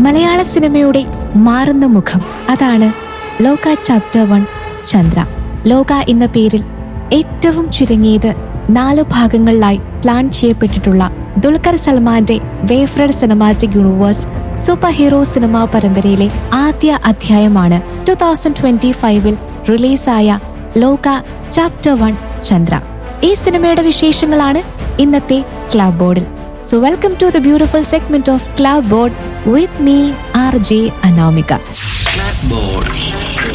മലയാള സിനിമയുടെ മാറുന്ന മുഖം അതാണ് ലോക ചാപ്റ്റർ വൺ ചന്ദ്ര ലോക എന്ന പേരിൽ ഏറ്റവും ചുരുങ്ങിയത് നാലു ഭാഗങ്ങളിലായി പ്ലാൻ ചെയ്യപ്പെട്ടിട്ടുള്ള ദുൽഖർ സൽമാന്റെ Wayfarer cinematic universe superhero cinema പരമ്പരയിലെ ആദ്യ അധ്യായമാണ് ടു തൗസൻഡ് ട്വന്റി ഫൈവിൽ റിലീസായ ലോക ചാപ്റ്റർ വൺ ചന്ദ്ര ഈ സിനിമയുടെ വിശേഷങ്ങളാണ് ഇന്നത്തെ ക്ലബ് ബോർഡിൽ so welcome to the beautiful segment of clapboard with me R J Anamika Clapboard.